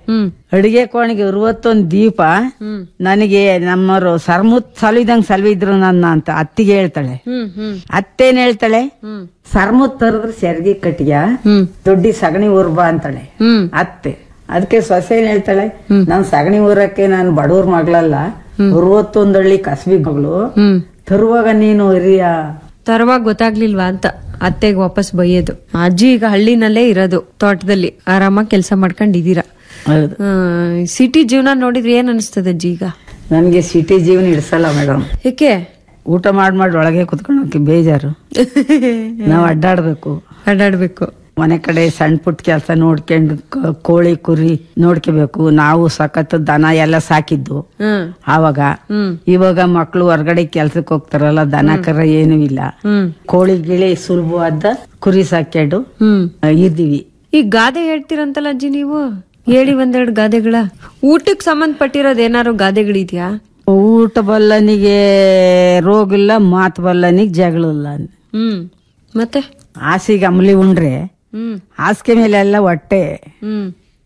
ಹ್ಮ್ ಅಡಿಗೆ ಕೋಣೆಗೆ ಅರವತ್ತೊಂದ್ ದೀಪ ಹ್ಮ್ ನನಗೆ ನಮ್ಮರು ಸರ್ಮುತ್ ಸಲವಿದಂಗ್ ಸಲವಿದ್ರು ನನ್ನ ಅಂತ ಅತ್ತಿಗೆ ಹೇಳ್ತಾಳೆ ಹ್ಮ್ ಹ್ಮ್ ಅತ್ತೇನ್ ಹೇಳ್ತಾಳೆ ಹ್ಮ್ ಸರ್ಮುತ್ ತರದ್ರ ಸೆರ್ಗಿ ಕಟ್ಟಿಯ ಹ್ಮ್ ದೊಡ್ಡಿ ಸಗಣಿ ಊರ್ಬಾ ಅಂತಾಳೆ ಹ್ಮ್ ಅತ್ತೆ ಅದಕ್ಕೆ ಸೊಸೆ ಏನ್ ಹೇಳ್ತಾಳೆ ನಾನ್ ಸಗಣಿ ಊರಕ್ಕೆ ನಾನು ಬಡವ್ರ ಮಗಳಲ್ಲ ಅರವತ್ತೊಂದಳ್ಳಿ ಕಸಬಿ ಮಗಳು ಹ್ಮ್ ತರುವಾಗ ನೀನು ಹಿರಿಯ ತರುವಾಗ ಗೊತ್ತಾಗ್ಲಿಲ್ವಾ ಅಂತ ಅತ್ತೆಗೆ ವಾಪಸ್ ಬೈಯೋದು ಅಜ್ಜಿ ಈಗ ಹಳ್ಳಿನಲ್ಲೇ ಇರೋದು ತೋಟದಲ್ಲಿ ಆರಾಮಾಗಿ ಕೆಲಸ ಮಾಡ್ಕೊಂಡಿದೀರಾ ಹೌದು ಸಿಟಿ ಜೀವನ ನೋಡಿದ್ರೆ ಏನ್ ಅನಿಸ್ತದೆ ಅಜ್ಜಿ ಈಗ ನನ್ಗೆ ಸಿಟಿ ಜೀವನ ಇಡ್ಸಲ್ಲ ಮೇಡಮ್ ಏಕೆ ಊಟ ಮಾಡಿ ಮಾಡಿ ಒಳಗೆ ಕುತ್ಕೊಳ್ಳೋಕೆ ಬೇಜಾರು ನಾವ್ ಅಡ್ಡಾಡ್ಬೇಕು ಅಡ್ಡಾಡ್ಬೇಕು ಮನೆ ಕಡೆ ಸಣ್ಣ ಪುಟ್ಟ ಕೆಲಸ ನೋಡ್ಕೊಂಡು ಕ- ಕೋಳಿ ಕುರಿ ನೋಡ್ಕೋಬೇಕು ನಾವು ಸಖತ್ ದನ ಎಲ್ಲ ಸಾಕಿದ್ದು ಹ್ಮ್ ಆವಾಗ ಹ್ಮ್ ಇವಾಗ ಮಕ್ಕಳು ಹೊರಗಡೆ ಕೆಲ್ಸಕ್ಕೆ ಹೋಗ್ತಾರಲ್ಲ ದನ ಕರ ಏನೂ ಇಲ್ಲ ಹ್ಮ್ ಕೋಳಿ ಗಿಳಿ ಸುಲಭವಾದ ಕುರಿ ಸಾಕ್ಕೊಂಡು ಹ್ಮ್ ಆ, ಇದ್ದೀವಿ ಈ ಗಾದೆ ಹೇಳ್ತೀರಂತಲ್ಲ ಅಜ್ಜಿ ನೀವು ಹೇಳಿ ಒಂದೆರಡು ಗಾದೆಗಳ ಊಟಕ್ಕೆ ಸಂಬಂಧಪಟ್ಟಿರೋದು ಏನಾರು ಗಾದೆಗಳಿದ್ಯಾ ಊಟ ಬಲ್ಲನಿಗೆ ರೋಗ ಇಲ್ಲ ಮಾತು ಬಲ್ಲನಿಗೆ ಜಗಳ ಇಲ್ಲ ಹ್ಮ್ ಮತ್ತೆ ಹಾಸಿಗೆ ಅಮಲಿ ಉಂಡ್ರೆ ಹ್ಮ್ ಹಾಸಿಗೆ ಮೇಲೆ ಎಲ್ಲ ಹೊಟ್ಟೆ ಹ್ಮ್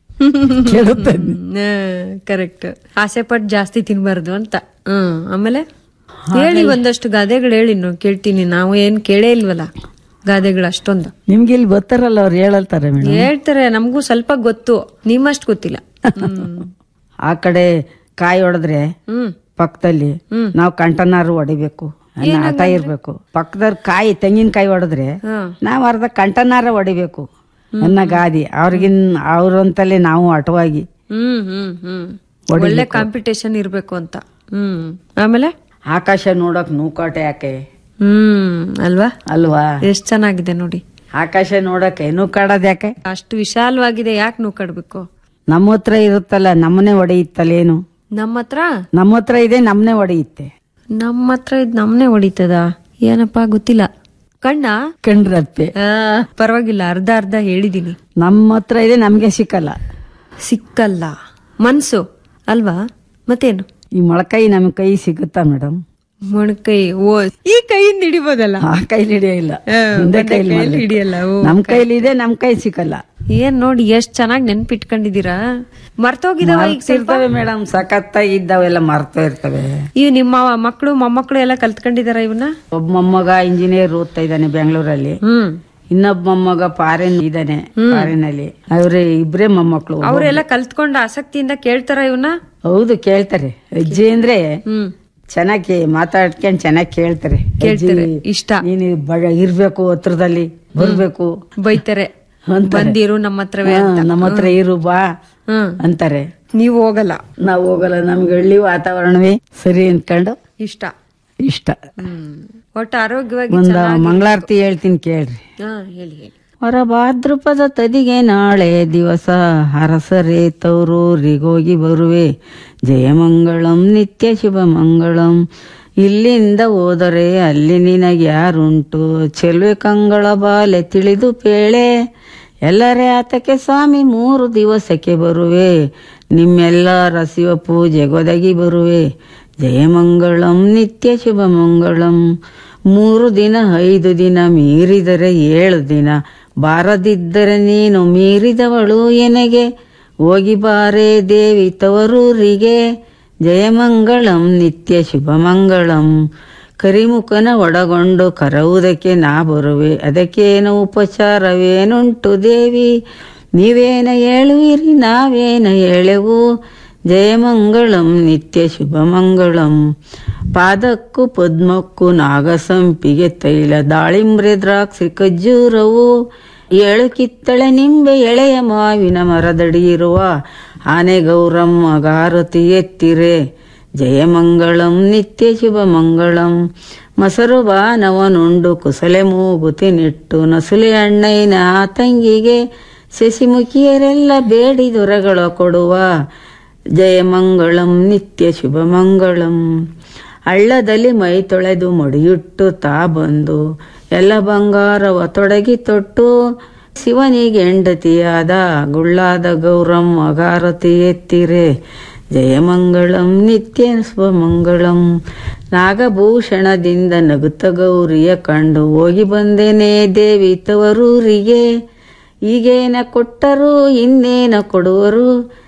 ಕೆಡುತ್ತದೆ ಕರೆಕ್ಟ್ ಆಸೆ ಪಟ್ಟು ಜಾಸ್ತಿ ತಿನ್ಬಾರ್ದು ಅಂತ ಹ್ಮ್ ಆಮೇಲೆ ಹೇಳಿ ಒಂದಷ್ಟು ಗಾದೆಗಳು ಹೇಳಿ ನಾವು ಕೇಳ್ತೀನಿ ನಾವು ಏನ್ ಕೇಳೇ ಇಲ್ವಲ್ಲ ಗಾದೆಗಳು ಅಷ್ಟೊಂದು ನಿಮ್ಗೆ ಇಲ್ಲಿ ಬರ್ತಾರಲ್ಲ ಅವ್ರು ಹೇಳಲ್ತಾರೆ ಮೇಡಮ್ ಹೇಳ್ತಾರೆ ನಮಗೂ ಸ್ವಲ್ಪ ಗೊತ್ತು ನಿಮ್ಮಷ್ಟು ಗೊತ್ತಿಲ್ಲ ಹ್ಮ್ ಆ ಕಡೆ ಕಾಯಿ ಹೊಡೆದ್ರೆ ಹ್ಮ್ ಪಕ್ಕದಲ್ಲಿ ಹ್ಮ್. ನಾವು ಕಂಟನಾರು ಹೊಡಿಬೇಕು ಅನ್ನೋ ಆಟ ಇರ್ಬೇಕು ಪಕ್ಕದಲ್ಲಿ ಕಾಯಿ ತೆಂಗಿನಕಾಯಿ ಹೊಡೆದ್ರೆ ಹ್ಮ್ ನಾವ್ ಅರ್ಧ ಕಂಟನಾರ ಹೊಡಿಬೇಕು ಅನ್ನ ಗಾದಿ ಅವ್ರಿಗಿನ್ ಅವ್ರಂತಲೇ ನಾವು ಅಟವಾಗಿ ಹ್ಮ್ ಹ್ಮ್ ಹ್ಮ್ ಒಳ್ಳೆ ಕಾಂಪಿಟೇಷನ್ ಇರ್ಬೇಕು ಅಂತ ಹ್ಮ್ ಆಮೇಲೆ ಆಕಾಶ ನೋಡಕ್ ನೂಕಾಟ ಯಾಕೆ ಹ್ಮ್ ಅಲ್ವಾ ಅಲ್ವಾ ಎಷ್ಟ್ ಚೆನ್ನಾಗಿದೆ ನೋಡಿ ಆಕಾಶ ನೋಡಕ್ಕೆ ನೂಕಾಡೋದ್ ಯಾಕೆ ಅಷ್ಟು ವಿಶಾಲವಾಗಿದೆ ಯಾಕೆ ನೀವು ಕಡ್ಬೇಕು ನಮ್ಮ ಹತ್ರ ಇರುತ್ತಲ್ಲ ನಮ್ಮನೆ ಹೊಡೆಯುತ್ತಲ್ಲ ಏನು ನಮ್ಮ ಹತ್ರ ನಮ್ಮ ಹತ್ರ ಇದೆ ನಮ್ಮನೆ ಹೊಡೆಯುತ್ತೆ ನಮ್ಮ ಹತ್ರ ಇದ್ ನಮ್ನೆ ಹೊಡಿತದ ಏನಪ್ಪಾ ಗೊತ್ತಿಲ್ಲ ಕಣ್ಣ ಕಂಡ್ರತ್ತೆ ಆ, ಪರವಾಗಿಲ್ಲ ಅರ್ಧ ಅರ್ಧ ಹೇಳಿದೀನಿ ನಮ್ಮ ಹತ್ರ ಇದೆ ನಮ್ಗೆ ಸಿಕ್ಕಲ್ಲ ಸಿಕ್ಕಲ್ಲ ಮನ್ಸು ಅಲ್ವಾ ಮತ್ತೇನು ಈ ಮೊಳಕಾಯಿ ನಮ್ ಕೈ ಸಿಗುತ್ತಾ ಮೇಡಮ್ ಮೊಣಕೈ ಓ ಈ ಕೈಯಿಂದ ಹಿಡಿಬೋದಲ್ಲ ಆ ಕೈಲಿ ಹಿಡಿಯಿಲ್ಲ ಆ, ಮುಂದೆ ಒಂದೇ ಕೈಲಿ ಕೈಯಲ್ಲಿ ಮಾಡ್ಬೇಕು. ಹಿಡಿಯಲ್ಲ, ಓ, ನಮ್ ಕೈಲಿ ಇದೆ ನಮ್ ಕೈ ಸಿಕ್ಕಲ್ಲ ಏನ್ ನೋಡಿ ಎಷ್ಟ್ ಚೆನ್ನಾಗಿ ನೆನ್ಪಿಟ್ಕೊಂಡಿದೀರಾ ಮರ್ತೋಗಿದಾವ ಈಗ ಸ್ವಲ್ಪ ಇರ್ತವೆ ಮೇಡಮ್ ಸಖತ್ತಾಗಿ ಇದ್ದಾವೆಲ್ಲ ಮರ್ತಾ ಇರ್ತವೆ ಇವ್ ನಿಮ್ಮ ಮಕ್ಕಳು ಮೊಮ್ಮಕ್ಕಳು ಎಲ್ಲ ಕಲ್ತ್ಕೊಂಡಿದಾರ ಇವನ್ನ ಒಬ್ಬ ಮೊಮ್ಮಗ ಇಂಜಿನಿಯರ್ ಓದ್ತಾ ಇದ್ದಾನೆ ಬೆಂಗಳೂರಲ್ಲಿ ಹ್ಮ್ ಇನ್ನೊಬ್ಬ ಮೊಮ್ಮಗ ಫಾರಿನ್ ಇದ್ದಾನೆ ಫಾರಿನ್ ಅಲ್ಲಿ ಅವ್ರೆ ಇಬ್ರೇ ಮೊಮ್ಮಕ್ಳು ಅವರೆಲ್ಲ ಕಲ್ತ್ಕೊಂಡ ಆಸಕ್ತಿಯಿಂದ ಕೇಳ್ತಾರ ಇವನ್ನ ಹೌದು ಕೇಳ್ತಾರೆ ಅಜ್ಜಿ ಅಂದ್ರೆ ಹ್ಮ್ ಚೆನ್ನಾಗಿ ಮಾತಾಡ್ಕೊಂಡ್ ಚೆನ್ನಾಗಿ ಕೇಳ್ತಾರೆ ಕೇಳ್ತಾರೆ ಅಜ್ಜಿ, ಇಷ್ಟ ನೀನು ಬಡ ಇರ್ಬೇಕು ಹತ್ರದಲ್ಲಿ ಬರ್ಬೇಕು ಬೈತಾರೆ ಅಂತಾರೆ. ಬಂದಿರು ನಮ್ಮ ಹತ್ರವೇ ಹಾ, ಅಂತ ನಮ್ಮ ಹತ್ರ ಇರು ಬಾ ಹ್ಮ್ ಅಂತಾರೆ ನೀವು ಹೋಗಲ್ಲ ನಾವು ಹೋಗಲ್ಲ ನಮ್ಗೆ ಹಳ್ಳಿ ವಾತಾವರಣವೇ ಸರಿ ಅಂದ್ಕೊಂಡು ಇಷ್ಟ ಇಷ್ಟ ಹ್ಮ್ ಒಟ್ಟು ಆರೋಗ್ಯವಾಗಿ ಒಂದ ಚೆನ್ನಾಗಿ- ಮಂಗಳಾರತಿ ಹೇಳ್ತೀನಿ ಕೇಳ್ರಿ ಹಾ ಹೇಳಿ ಹೇಳಿ ಹೊರ ಭಾದ್ರಪದ ತದಿಗೆ ನಾಳೆ ದಿವಸ ಹರಸರೆ ತೌರೂರಿಗೋಗಿ ಬರುವೆ ಜಯಮಂಗಳಂ ನಿತ್ಯ ಶುಭ ಮಂಗಳಂ ಇಲ್ಲಿಂದ ಹೋದರೆ ಅಲ್ಲಿ ನಿನಗೆ ಯಾರುಂಟು ಚೆಲುವೆ ಕಂಗಳ ಬಾಲೆ ತಿಳಿದು ಪೇಳೆ ಎಲ್ಲರೇ ಆತಕ್ಕೆ ಸ್ವಾಮಿ ಮೂರು ದಿವಸಕ್ಕೆ ಬರುವೆ ನಿಮ್ಮೆಲ್ಲರ ಶಿವ ಪೂಜೆಗೊದಗಿ ಬರುವೆ ಜಯಮಂಗಳಂ ನಿತ್ಯ ಶುಭ ಮಂಗಳಂ ಮೂರು ದಿನ ಐದು ದಿನ ಮೀರಿದರೆ ಏಳು ದಿನ ಬಾರದಿದ್ದರೆ ನೀನು ಮೀರಿದವಳು ಎನಗೆ ಹೋಗಿ ಬಾರೆ ದೇವಿ ತವರೂರಿಗೆ ಜಯಮಂಗಳಂ ನಿತ್ಯ ಶುಭ ಮಂಗಳಂ ಕರಿಮುಖನ ಒಡಗೊಂಡು ಕರವುದಕ್ಕೆ ನಾ ಬರುವೆ ಅದಕ್ಕೇನು ಉಪಚಾರವೇನುಂಟು ದೇವಿ ನೀವೇನ ಹೇಳುವಿರಿ ನಾವೇನ ಹೇಳೆವು ಜಯಮಂಗಳಂ ನಿತ್ಯ ಶುಭ ಮಂಗಳಂ ಪಾದಕ್ಕೂ ಪದ್ಮಕ್ಕೂ ನಾಗಸಂಪಿಗೆ ತೈಲ ದಾಳಿಂಬ್ರೆ ದ್ರಾಕ್ಷಿ ಖಜ್ಜೂರವು ಏಳು ಕಿತ್ತಳೆ ನಿಂಬೆ ಎಳೆಯ ಮಾವಿನ ಮರದಡಿ ಇರುವ ಆನೆ ಗೌರಮ್ಮ ಗಾರತಿ ಎತ್ತಿರೆ ಜಯಮಂಗಳಂ ನಿತ್ಯ ಶುಭ ಮಂಗಳಂ ಮೊಸರು ಬಾನವನುಂಡು ಕುಸಲೆ ಮೂಗುತಿ ನಿಟ್ಟು ನಸುಲೆ ಅಣ್ಣಯ್ಯನ ತಂಗಿಗೆ ಶಶಿಮುಖಿಯರೆಲ್ಲ ಬೇಡಿ ದೊರೆಗಳ ಕೊಡುವ ಜಯಮಂಗಳಂ ನಿತ್ಯ ಶುಭ ಮಂಗಳಂ ಹಳ್ಳದಲ್ಲಿ ಮೈ ತೊಳೆದು ಮಡಿಯುಟ್ಟು ತಾ ಬಂದು ಎಲ್ಲ ಬಂಗಾರವ ತೊಡಗಿ ತೊಟ್ಟು ಶಿವನಿಗೆ ಹೆಂಡತಿಯಾದ ಗುಳ್ಳಾದ ಗೌರಮ್ಮ ಗಾರತಿ ಎತ್ತಿರೆ ಜಯಮಂಗಳಂ ನಿತ್ಯ ಶುಭಮಂಗಳಂ ನಾಗಭೂಷಣದಿಂದ ನಗುತ್ತ ಗೌರಿಯ ಕಂಡು ಹೋಗಿ ಬಂದೇನೆ ದೇವಿ ತವರೂರಿಗೆ ಈಗೇನ ಕೊಟ್ಟರು ಇನ್ನೇನ ಕೊಡುವರು